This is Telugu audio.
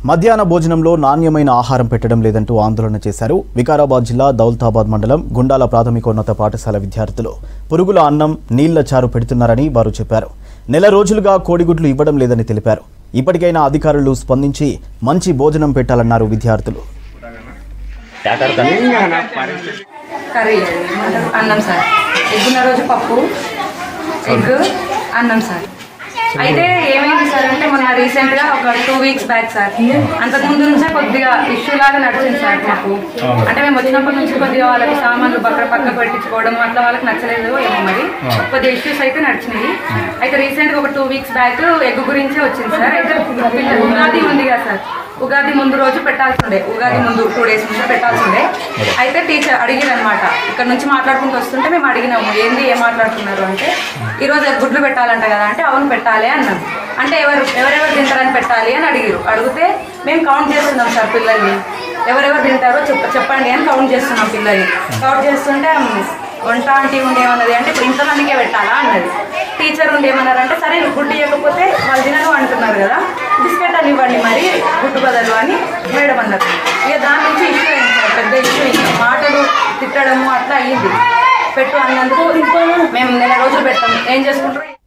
మధ్యాహ్న భోజనంలో నాణ్యమైన ఆహారం పెట్టడం లేదంటూ ఆందోళన చేశారు వికారాబాద్ జిల్లా దౌలతాబాద్ మండలం గుండాల ప్రాథమికోన్నత పాఠశాల విద్యార్థులు పురుగుల అన్నం నీళ్ల చారు పెడుతున్నారని వారు చెప్పారు నెల రోజులుగా కోడిగుడ్లు ఇవ్వడం లేదని తెలిపారు ఇప్పటికైనా అధికారులు స్పందించి మంచి భోజనం పెట్టాలన్నారు విద్యార్థులు కర్రీ అన్నం సార్ ఎగ్గున్న రోజు పప్పు ఎగ్ అన్నం సార్ అయితే ఏమైంది సార్ అంటే మొన్న రీసెంట్ గా ఒక టూ వీక్స్ బ్యాక్ సార్ అంతకు ముందు నుంచే కొద్దిగా ఇష్యూ లాగా నడిచింది సార్ మాకు అంటే మేము వచ్చినప్పటి నుంచి కొద్దిగా వాళ్ళకి సామాన్లు పక్కన పక్కకు పెట్టించుకోవడం అట్లా వాళ్ళకి నచ్చలేదు ఏమో మరి కొద్దిగా ఇష్యూస్ అయితే నడిచినాయి అయితే రీసెంట్ గా ఒక టూ వీక్స్ బ్యాక్ ఎగ్ గురించే వచ్చింది సార్ అయితే పిల్ల- ఉగాది ఉంది కదా సార్ ఉగాది ముందు రోజు పెట్టాల్సి ఉండే ఉగాది ముందు టూ డేస్ ముందు పెట్టాల్సి ఉండే అయితే టీచర్ అడిగిరు అనమాట ఇక్కడ నుంచి మాట్లాడుకుంటూ వస్తుంటే మేము అడిగినాము ఏంది ఏం మాట్లాడుతున్నారు అంటే ఈరోజు గుడ్లు పెట్టాలంట కదా అంటే అవును పెట్టాలి అన్నాం అంటే ఎవరు ఎవరెవరు తింటారని పెట్టాలి అని అడిగిరు అడిగితే మేము కౌంట్ చేస్తున్నాం సార్ పిల్లల్ని ఎవరెవరు తింటారో చెప్ప చెప్పండి అని కౌంట్ చేస్తున్నాం పిల్లల్ని కౌంట్ చేస్తుంటే మ్, వంట ఆంటీ ఉండేమన్నది అంటే ఇప్పుడు ఇంతమందికే పెట్టాలా అన్నది టీచర్ ఉండి ఏమన్నారంటే సరే గుడ్డు ఇవ్వకపోతే వాళ్ళు తినను అంటున్నారు కదా బిస్కెట్ అని ఇవ్వండి మరి గుడ్డు బదులు అని మేడం అన్నారు ఇక దాని నుంచి ఇష్యూ అయింది సార్ పెద్ద ఇష్యూ అయింది మాటలు తిట్టడము అట్లా అయ్యింది పెట్టు అన్నందుకు మేము నెల రోజులు పెట్టాము ఏం చేసుకుంటారు